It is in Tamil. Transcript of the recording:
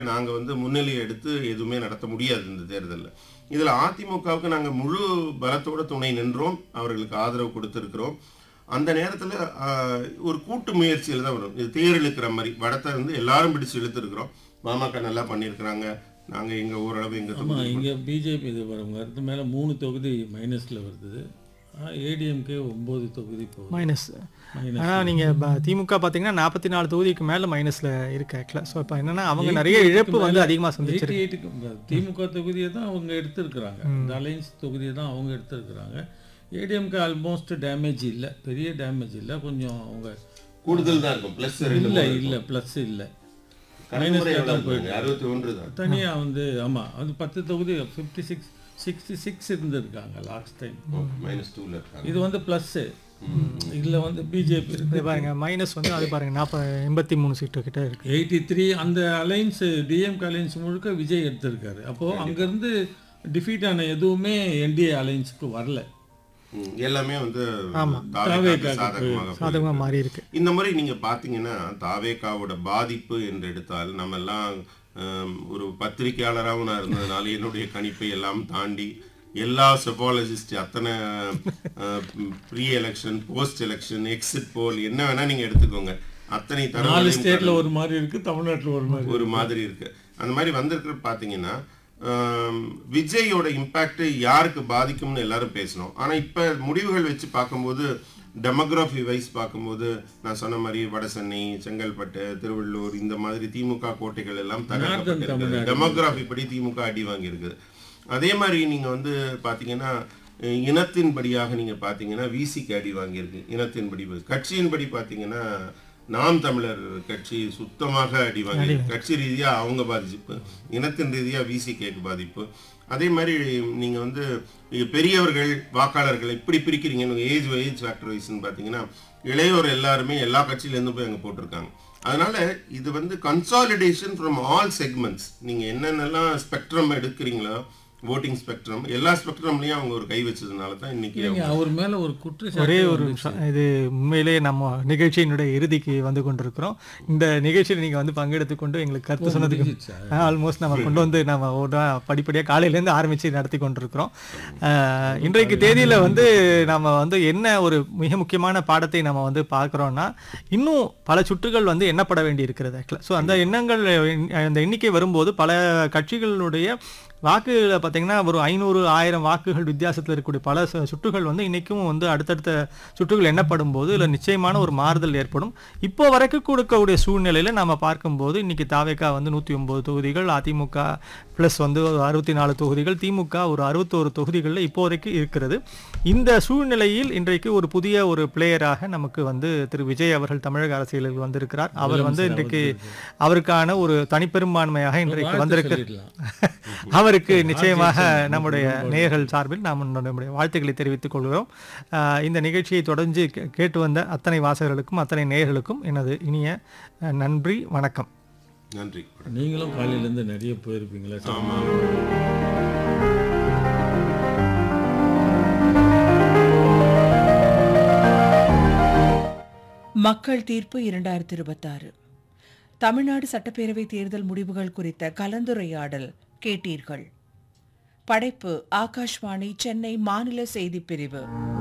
நாங்க வந்து முன்னிலை எடுத்து எதுவுமே நடத்த முடியாது இந்த தேர்தலில் இதுல அதிமுகவுக்கு நாங்க முழு பலத்தோட துணை நின்றோம் அவர்களுக்கு ஆதரவு கொடுத்திருக்கிறோம் அந்த நேரத்துல ஆஹ், ஒரு கூட்டு முயற்சியில் தான் வரும் இது தேர் இழுக்கிற மாதிரி வடத்தை வந்து எல்லாரும் பிடிச்சு இழுத்துருக்குறோம் பாமக நல்லா பண்ணியிருக்கிறாங்க நாங்க எங்க ஓரளவு எங்க ஆமாம் தொகுதி இங்கே பிஜேபி இது வரும் அடுத்து மேலே மூணு தொகுதி மைனஸில் வருது ஏடிஎம்கே ஒம்பது தொகுதி போகுது மைனஸ் மைனஸ் ஆனால் நீங்கள் திமுக பார்த்தீங்கன்னா நாற்பத்தி நாலு தொகுதிக்கு மேலே மைனஸில் இருக்கு ஆக்சுவலாக ஸோ இப்போ என்னன்னா அவங்க நிறைய இழப்பு வந்து அதிகமாக சந்திச்சிருக்கு எயிட்டி எயிட்டுக்கு திமுக தொகுதியை தான் அவங்க எடுத்திருக்கிறாங்க இந்த அலைன்ஸ் தொகுதியை தான் அவங்க எடுத்திருக்கிறாங்க ஏடிஎம்கே ஆல்மோஸ்ட் டேமேஜ் இல்லை பெரிய டேமேஜ் இல்லை கொஞ்சம் அவங்க கூடுதல் தான் இருக்கும் பிளஸ் இல்லை இல்லை ப்ளஸ் இல்லை அறுபத்தி ஒன்று தான் தனியாக வந்து ஆமாம் அது பத்து தொகுதி ஃபிஃப்டி சிக்ஸ் சிக்ஸ்டி சிக்ஸ் இருந்திருக்காங்க லாஸ்ட் டைம் மைனஸ் டூல இருக்காங்க இது வந்து ப்ளஸ்ஸு இதில் வந்து பிஜேபி இருக்கு இது பாருங்க மைனஸ் வந்து அது பாருங்க நாற்பது எண்பத்தி மூணு சீட்டு கிட்ட இருக்கு எயிட்டி த்ரீ அந்த அலைன்ஸ் டிஎம்கே அலைன்ஸ் முழுக்க விஜய் எடுத்திருக்காரு அப்போது அங்கேருந்து டிஃபீட் ஆன எதுவுமே என்டிஏ அலைன்ஸுக்கு வரல ம், எல்லாமே வந்து தாவேக்காக்கு தாவேக்காக்கு சாதகமாக சாதகமாக மாறி இருக்கு இந்த மாதிரி நீங்க பாத்தீங்கன்னா தாவேக்காவோட பாதிப்பு என்று எடுத்தால் நம்ம எல்லாம் ஆம், ஒரு பத்திரிகையாளராகவும் நான் இருந்ததுனால என்னுடைய கணிப்பை எல்லாம் தாண்டி எல்லா செபாலஜிஸ்ட் அத்தனை pre election post election exit poll என்ன வேணா நீங்க எடுத்துக்கோங்க அத்தனை நாலு தரவுகளையும் ஸ்டேட்டில் ஒரு மாதிரி இருக்குது தமிழ்நாட்டில் ஒரு மாதிரி ஒரு மாதிரி இருக்கு அந்த மாதிரி வந்திருக்கிற பாத்தீங்கன்னா ஆம், விஜயோட இம்பாக்ட் யாருக்கு பாதிக்கும்னு எல்லாரும் பேசணும் ஆனா இப்ப முடிவுகள் வச்சு பார்க்கும்போது டெமோகிராஃபி வைஸ் பார்க்கும்போது நான் சொன்ன மாதிரி வடசென்னை செங்கல்பட்டு திருவள்ளூர் இந்த மாதிரி திமுக கோட்டைகள் எல்லாம் தகர்க்கப்பட்டிருக்கு டெமோகிராஃபி படி திமுக அடி வாங்கியிருக்குது அதே மாதிரி நீங்க வந்து பாத்தீங்கன்னா அஹ், இனத்தின்படியாக நீங்க பாத்தீங்கன்னா விசிக்கு அடி வாங்கியிருக்கு இனத்தின்படி கட்சியின்படி பாத்தீங்கன்னா நாம் தமிழர் கட்சி சுத்தமாக அடி வாங்கி கட்சி ரீதியா அவங்க பாதிப்பு இனத்தின் ரீதியா விசிகேக்கு பாதிப்பு அதே மாதிரி நீங்க வந்து இங்க பெரியவர்கள் வாக்காளர்கள் இப்படி பிரிக்கிறீங்க ஏஜ் ஏஜ் ஃபேக்டர் வைஸ்னு பார்த்தீங்கன்னா இளையோர் எல்லாருமே எல்லா கட்சியிலேருந்து போய் அங்கே போட்டிருக்காங்க அதனால இது வந்து கன்சாலிடேஷன் ஃப்ரம் ஆல் செக்மெண்ட்ஸ் நீங்க என்னென்னலாம் ஸ்பெக்ட்ரம் எடுக்கிறீங்களோ ஓட்டிங் ஸ்பெக்ட்ரம் எல்லா ஸ்பெக்ட்ரம்லயும் அவங்க ஒரு கை வச்சதுனால தான் இன்னைக்கு நீங்க அவர் மேலே ஒரு ஒரே குற்றச்சாட்டு ஒரு நிமிஷம் இது உண்மையிலேயே நம்ம நிகழ்ச்சியினுடைய இறுதிக்கு வந்து கொண்டிருக்கிறோம் இந்த நிகழ்ச்சியில் நீங்கள் வந்து பங்கெடுத்து கொண்டு எங்களுக்கு கருத்து சொன்னதுக்கு முடிஞ்சிருச்சா? ஆல்மோஸ்ட் நம்ம கொண்டு வந்து நம்ம ஒரு படிப்படியாக காலையிலேருந்து ஆரம்பித்து நடத்தி கொண்டிருக்கிறோம் அஹ், இன்றைக்கு தேதியில் வந்து நம்ம வந்து என்ன ஒரு மிக முக்கியமான பாடத்தை நம்ம வந்து பார்க்குறோம்னா இன்னும் பல சுற்றுகள் வந்து எண்ணப்பட வேண்டி இருக்கிறது ஆக்சுவலாக ஸோ அந்த எண்ணங்கள் அந்த எண்ணிக்கை வரும்போது பல கட்சிகளுடைய வாக்குகளை பார்த்தீங்கன்னா ஒரு ஐநூறு ஆயிரம் வாக்குகள் வித்தியாசத்தில் இருக்கக்கூடிய பல சு- சுற்றுகள் வந்து இன்னைக்கும் வந்து அடுத்தடுத்த சுற்றுகள் எண்ணப்படும் போது இதில் நிச்சயமான ஒரு மாறுதல் ஏற்படும் இப்போ வரைக்கும் கொடுக்கக்கூடிய சூழ்நிலையில் நம்ம பார்க்கும்போது இன்னைக்கு தாவேக்கா வந்து நூற்றி ஒன்பது தொகுதிகள் அதிமுக ப்ளஸ் வந்து ஒரு அறுபத்தி நாலு தொகுதிகள் திமுக ஒரு அறுபத்தோரு தொகுதிகளில் இப்போதைக்கு இருக்கிறது இந்த சூழ்நிலையில் இன்றைக்கு ஒரு புதிய ஒரு பிளேயராக நமக்கு வந்து திரு விஜய் அவர்கள் தமிழக அரசியலில் வந்திருக்கிறார் அவர் வந்து இன்றைக்கு அவருக்கான ஒரு தனிப்பெரும்பான்மையாக இன்றைக்கு வந்திருக்கு சொல்லிடலாம் அவருக்கு நிச்சயமாக நம்முடைய நேயர்கள் சார்பில் நாம் நம்முடைய வாழ்த்துக்களை தெரிவித்துக் கொள்கிறோம் ஆஹ் இந்த நிகழ்ச்சியை தொடர்ந்து கே- கேட்டு வந்த அத்தனை வாசகர்களுக்கும் அத்தனை நேயர்களுக்கும் எனது இனிய அஹ், நன்றி வணக்கம் நன்றி நீங்களும் காலையிலேருந்து நிறைய போயிருப்பீங்களா ஆமா மக்கள் தீர்ப்பு இரண்டாயிரத்தி இருபத்தாறு தமிழ்நாடு சட்டப்பேரவை தேர்தல் முடிவுகள் குறித்த கலந்துரையாடல் கேட்டீர்கள் படைப்பு ஆகாஷ்வாணி சென்னை மாநில செய்திப் பிரிவு